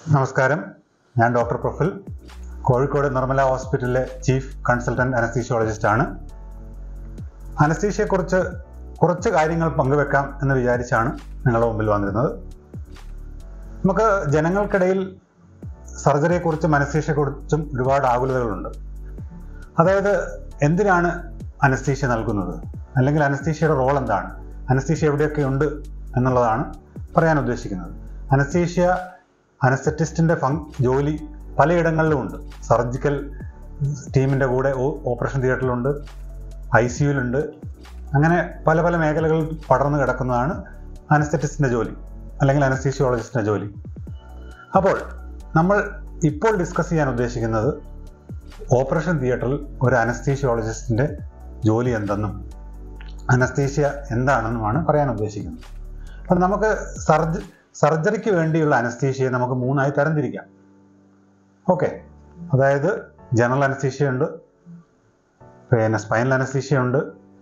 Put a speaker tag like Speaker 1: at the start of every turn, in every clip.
Speaker 1: നമസ്കാരം ഞാൻ ഡോക്ടർ പ്രഫുൽ കോഴിക്കോട് നിർമ്മല ഹോസ്പിറ്റലിലെ ചീഫ് കൺസൾട്ടന്റ് അനസ്തീഷ്യോളജിസ്റ്റ് ആണ് അനസ്തീഷ്യയെക്കുറിച്ച് കുറച്ച് കാര്യങ്ങൾ പങ്കുവെക്കാം എന്ന് വിചാരിച്ചാണ് നിങ്ങളുടെ മുമ്പിൽ വന്നിരുന്നത് നമുക്ക് ജനങ്ങൾക്കിടയിൽ സർജറിയെക്കുറിച്ചും അനസ്തീഷ്യയെക്കുറിച്ചും ഒരുപാട് ആകുലതകളുണ്ട് അതായത് എന്തിനാണ് അനസ്തീഷ്യ നൽകുന്നത് അല്ലെങ്കിൽ അനസ്തീഷ്യയുടെ റോൾ എന്താണ് അനസ്തീഷ്യ എവിടെയൊക്കെ ഉണ്ട് എന്നുള്ളതാണ് പറയാൻ ഉദ്ദേശിക്കുന്നത് അനസ്തീഷ്യ അനസ്തറ്റിസ്റ്റിൻ്റെ ഫങ് ജോലി പലയിടങ്ങളിലും ഉണ്ട് സർജിക്കൽ ടീമിൻ്റെ കൂടെ ഓ- ഓപ്പറേഷൻ തിയേറ്ററിലുണ്ട് ഐ സി യുവിലുണ്ട് അങ്ങനെ പല പല മേഖലകളിൽ പടർന്നു കിടക്കുന്നതാണ് അനസ്തറ്റിസ്റ്റിൻ്റെ ജോലി അല്ലെങ്കിൽ അനസ്തീഷ്യോളജിസ്റ്റിൻ്റെ ജോലി അപ്പോൾ നമ്മൾ ഇപ്പോൾ ഡിസ്കസ് ചെയ്യാൻ ഉദ്ദേശിക്കുന്നത് ഓപ്പറേഷൻ തിയേറ്ററിൽ ഒരു അനസ്തീഷ്യോളജിസ്റ്റിൻ്റെ ജോലി എന്തെന്നും അനസ്തീഷ്യ എന്താണെന്നുമാണ് പറയാൻ ഉദ്ദേശിക്കുന്നത് അപ്പം നമുക്ക് സർജ സർജറിക്ക് വേണ്ടിയുള്ള അനസ്തീഷ്യയെ നമുക്ക് മൂന്നായി തരംതിരിക്കാം ഓക്കെ അതായത് ജനറൽ അനസ്തീഷ്യ ഉണ്ട് പിന്നെ സ്പൈനൽ അനസ്തീഷ്യ ഉണ്ട്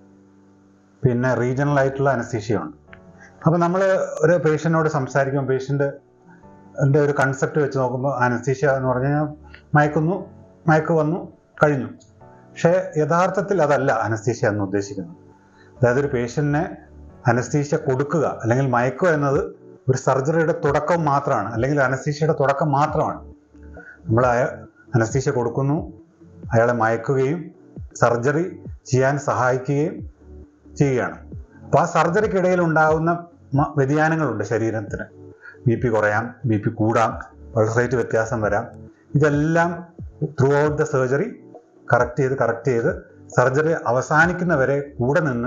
Speaker 1: പിന്നെ റീജിയണൽ ആയിട്ടുള്ള അനസ്തീഷ്യ ഉണ്ട് അപ്പോൾ നമ്മൾ ഒരു പേഷ്യൻറ്റിനോട് സംസാരിക്കുമ്പോൾ പേഷ്യൻ്റ് എൻ്റെ ഒരു കൺസെപ്റ്റ് വെച്ച് നോക്കുമ്പോൾ അനസ്തീഷ്യ എന്ന് പറഞ്ഞു കഴിഞ്ഞാൽ മയക്കുന്നു മയക്ക് വന്നു കഴിഞ്ഞു പക്ഷേ യഥാർത്ഥത്തിൽ അതല്ല അനസ്തീഷ്യ എന്ന് ഉദ്ദേശിക്കുന്നത് അതായത് ഒരു പേഷ്യൻറ്റിനെ അനസ്തീഷ്യ കൊടുക്കുക അല്ലെങ്കിൽ മയക്കുക എന്നത് ഒരു സർജറിയുടെ തുടക്കം മാത്രമാണ് അല്ലെങ്കിൽ അനസ്തീഷ്യയുടെ തുടക്കം മാത്രമാണ് നമ്മൾ അയ അനസ്തീഷ്യ കൊടുക്കുന്നു അയാളെ മയക്കുകയും സർജറി ചെയ്യാൻ സഹായിക്കുകയും ചെയ്യുകയാണ് അപ്പോൾ ആ സർജറിക്കിടയിൽ ഉണ്ടാകുന്ന മ- വ്യതിയാനങ്ങളുണ്ട് ശരീരത്തിന് ബി പി കുറയാം ബി പി കൂടാം പൾസ് റേറ്റ് വ്യത്യാസം വരാം ഇതെല്ലാം throughout the surgery correct ചെയ്ത് കറക്റ്റ് ചെയ്ത് സർജറി അവസാനിക്കുന്നവരെ കൂടെ നിന്ന്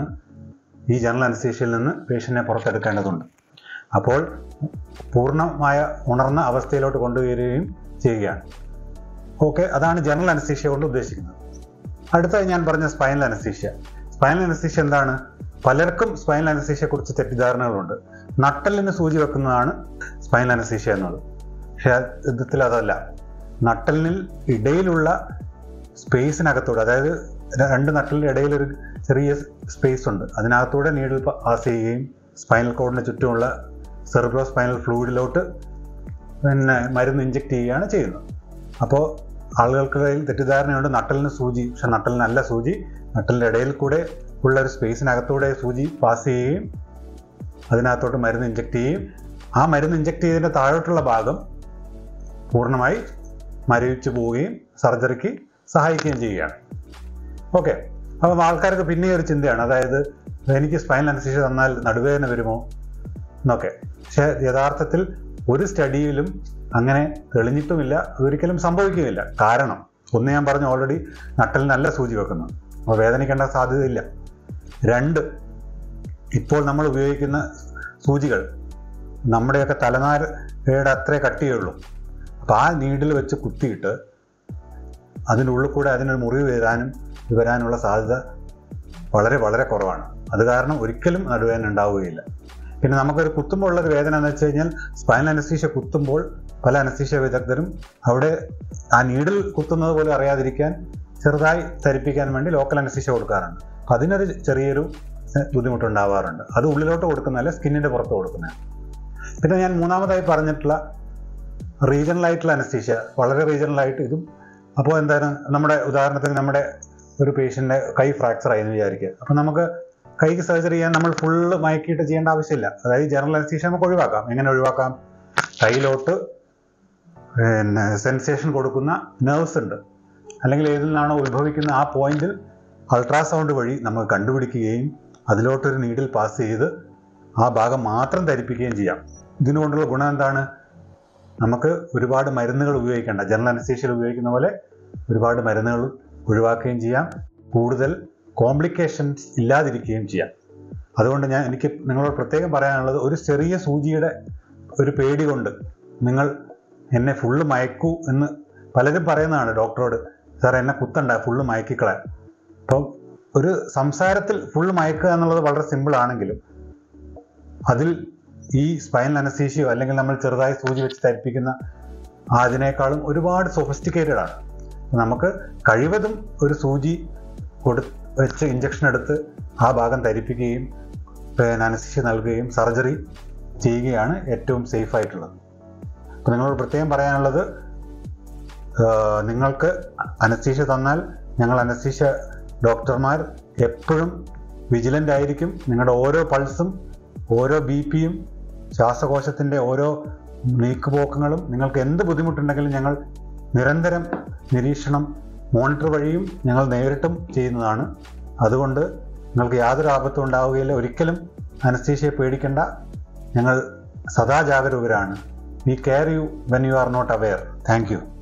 Speaker 1: ഈ ജനറൽ അനസ്തീഷ്യയിൽ നിന്ന് പേഷ്യൻറ്റിനെ പുറത്തെടുക്കേണ്ടതുണ്ട് അപ്പോൾ പൂർണ്ണമായ ഉണർന്ന അവസ്ഥയിലോട്ട് കൊണ്ടുവരികയും ചെയ്യുകയാണ് ഓക്കെ അതാണ് ജനറൽ അനസ്തീഷ്യ കൊണ്ട് ഉദ്ദേശിക്കുന്നത് അടുത്തതായി ഞാൻ പറഞ്ഞ സ്പൈനൽ അനസ്തീഷ്യ സ്പൈനൽ അനസ്തീഷ്യ എന്താണ് പലർക്കും സ്പൈനൽ അനസ്തീഷ്യയെ കുറിച്ച് തെറ്റിദ്ധാരണകളുണ്ട് നട്ടലിന് സൂചി വെക്കുന്നതാണ് സ്പൈനൽ അനസ്തീഷ്യ എന്നത് പക്ഷേ യഥാർത്ഥത്തിൽ അതല്ല നട്ടലിനിൽ ഇടയിലുള്ള സ്പേസിനകത്തൂടെ അതായത് ര- രണ്ട് നട്ടലിൻ്റെ ഇടയിൽ ഒരു ചെറിയ സ്പേസ് ഉണ്ട് അതിനകത്തൂടെ നീഡിൽ പാസ് ചെയ്യുകയും സ്പൈനൽ കോഡിന് ചുറ്റുമുള്ള സെറിബ്രോ സ്പൈനൽ ഫ്ലൂയിഡിലോട്ട് പിന്നെ മരുന്ന് ഇഞ്ചെക്ട് ചെയ്യുകയാണ് ചെയ്യുന്നത് അപ്പോൾ ആളുകൾക്കിടയിൽ തെറ്റിദ്ധാരണയുണ്ട് നട്ടലിന് സൂചി പക്ഷെ നട്ടലിനല്ല സൂചി നട്ടലിൻ്റെ ഇടയിൽ കൂടെ ഉള്ള ഒരു സ്പേസിനകത്തൂടെ സൂചി പാസ് ചെയ്യുകയും അതിനകത്തോട്ട് മരുന്ന് ഇഞ്ചെക്ട് ചെയ്യും ആ മരുന്ന് ഇഞ്ചെക്ട് ചെയ്തതിൻ്റെ താഴോട്ടുള്ള ഭാഗം പൂർണ്ണമായി മരവിച്ചു പോവുകയും സർജറിക്ക് സഹായിക്കുകയും ചെയ്യുകയാണ് ഓക്കെ അപ്പം ആൾക്കാർക്ക് പിന്നെ ഒരു ചിന്തയാണ് അതായത് എനിക്ക് സ്പൈനൽ അനസ്തീഷ്യ തന്നാൽ നടുവേദന വരുമോ എന്നൊക്കെ പക്ഷേ യഥാർത്ഥത്തിൽ ഒരു സ്റ്റഡിയിലും അങ്ങനെ തെളിഞ്ഞിട്ടുമില്ല അതൊരിക്കലും സംഭവിക്കുകയില്ല കാരണം ഒന്ന് ഞാൻ പറഞ്ഞു ഓൾറെഡി നട്ടൽ നല്ല സൂചി വെക്കുന്നു അപ്പോൾ വേദനിക്കേണ്ട സാധ്യതയില്ല രണ്ട് ഇപ്പോൾ നമ്മൾ ഉപയോഗിക്കുന്ന സൂചികൾ നമ്മുടെയൊക്കെ തലനാരയുടെ അത്രേ കട്ടിയുള്ളൂ അപ്പോൾ ആ നീഡിൽ വെച്ച് കുത്തിയിട്ട് അതിൻ്റെ ഉള്ളിൽ കൂടെ അതിനൊരു മുറിവ് വരാനും ഇത് വരാനുള്ള സാധ്യത വളരെ വളരെ കുറവാണ് അത് കാരണം ഒരിക്കലും നടുവേദന ഉണ്ടാവുകയില്ല പിന്നെ നമുക്കൊരു കുത്തുമ്പോൾ ഉള്ളൊരു വേദന എന്ന് വെച്ച് കഴിഞ്ഞാൽ സ്പൈനൽ അനസ്തീഷ്യ കുത്തുമ്പോൾ പല അനസ്തീഷ്യ വിദഗ്ധരും അവിടെ ആ നീഡിൽ കുത്തുന്നത് പോലും അറിയാതിരിക്കാൻ ചെറുതായി ധരിപ്പിക്കാൻ വേണ്ടി ലോക്കൽ അനസ്തീഷ്യ കൊടുക്കാറുണ്ട് അപ്പം അതിനൊരു ചെറിയൊരു എഹ്, ബുദ്ധിമുട്ടുണ്ടാവാറുണ്ട് അത് ഉള്ളിലോട്ട് കൊടുക്കുന്നതല്ല സ്കിന്നിൻ്റെ പുറത്ത് കൊടുക്കുന്നതാണ് പിന്നെ ഞാൻ മൂന്നാമതായി പറഞ്ഞിട്ടുള്ള റീജിയണൽ ആയിട്ടുള്ള അനസ്തീഷ്യ വളരെ റീജിയണൽ ആയിട്ട് ഇതും അപ്പോൾ എന്താണ് നമ്മുടെ ഉദാഹരണത്തിന് നമ്മുടെ ഒരു പേഷ്യൻ്റെ കൈ ഫ്രാക്ചർ ആയി എന്ന് വിചാരിക്കുക അപ്പം നമുക്ക് കൈക്ക് സർജറി ചെയ്യാൻ നമ്മൾ ഫുള്ള് മയക്കിയിട്ട് ചെയ്യേണ്ട ആവശ്യമില്ല അതായത് ജനറൽ അനസ്തീഷ്യ നമുക്ക് ഒഴിവാക്കാം എങ്ങനെ ഒഴിവാക്കാം കയ്യിലോട്ട് പിന്നെ സെൻസേഷൻ കൊടുക്കുന്ന നെർവ്സ് ഉണ്ട് അല്ലെങ്കിൽ ഏതിൽ നിന്നാണോ ഉത്ഭവിക്കുന്ന ആ പോയിന്റിൽ അൾട്രാസൗണ്ട് വഴി നമുക്ക് കണ്ടുപിടിക്കുകയും അതിലോട്ടൊരു നീഡിൽ പാസ് ചെയ്ത് ആ ഭാഗം മാത്രം ധരിപ്പിക്കുകയും ചെയ്യാം ഇതിനുകൊണ്ടുള്ള ഗുണം എന്താണ് നമുക്ക് ഒരുപാട് മരുന്നുകൾ ഉപയോഗിക്കേണ്ട ജനറൽ അനസ്തീഷ്യയിൽ ഉപയോഗിക്കുന്ന പോലെ ഒരുപാട് മരുന്നുകൾ ഒഴിവാക്കുകയും ചെയ്യാം കൂടുതൽ കോംപ്ലിക്കേഷൻസ് ഇല്ലാതിരിക്കുകയും ചെയ്യാം അതുകൊണ്ട് ഞാൻ എനിക്ക് നിങ്ങളോട് പ്രത്യേകം പറയാനുള്ളത് ഒരു ചെറിയ സൂചിയുടെ ഒരു പേടി കൊണ്ട് നിങ്ങൾ എന്നെ ഫുള്ള് മയക്കൂ എന്ന് പലരും പറയുന്നതാണ് ഡോക്ടറോട് സാർ എന്നെ കുത്തണ്ട ഫുള്ള് മയക്കിക്കളയാൻ അപ്പം ഒരു സംസാരത്തിൽ ഫുള്ള് മയക്കുക എന്നുള്ളത് വളരെ സിമ്പിൾ ആണെങ്കിലും അതിൽ ഈ സ്പൈനൽ അനസ്തീഷ്യയോ അല്ലെങ്കിൽ നമ്മൾ ചെറുതായി സൂചി വെച്ച് ധരിപ്പിക്കുന്ന അതിനേക്കാളും ഒരുപാട് സൊഫിസ്റ്റിക്കേറ്റഡ് ആണ് നമുക്ക് കഴിവതും ഒരു സൂചി കൊടു വെച്ച് ഇഞ്ചക്ഷൻ എടുത്ത് ആ ഭാഗം ധരിപ്പിക്കുകയും പിന്നെ അനസ്തീഷ്യ നൽകുകയും സർജറി ചെയ്യുകയാണ് ഏറ്റവും സേഫ് ആയിട്ടുള്ളത് അപ്പോൾ നിങ്ങളോട് പ്രത്യേകം പറയാനുള്ളത് ആഹ് നിങ്ങൾക്ക് അനസ്തീഷ്യ തന്നാൽ ഞങ്ങൾ അനസ്തീഷ്യ ഡോക്ടർമാർ എപ്പോഴും വിജിലൻ്റ് ആയിരിക്കും നിങ്ങളുടെ ഓരോ പൾസും ഓരോ ബി പിയും ശ്വാസകോശത്തിൻ്റെ ഓരോ നീക്കുപോക്കങ്ങളും നിങ്ങൾക്ക് എന്ത് ബുദ്ധിമുട്ടുണ്ടെങ്കിലും ഞങ്ങൾ നിരന്തരം നിരീക്ഷണം മോണിറ്റർ വഴിയും ഞങ്ങൾ നേരിട്ടും ചെയ്യുന്നതാണ് അതുകൊണ്ട് നിങ്ങൾക്ക് യാതൊരു ആപത്തും ഉണ്ടാവുകയില്ല ഒരിക്കലും അനസ്തീഷ്യയെ പേടിക്കേണ്ട ഞങ്ങൾ സദാ ജാഗരൂകരാണ് we care you when you are not aware thank U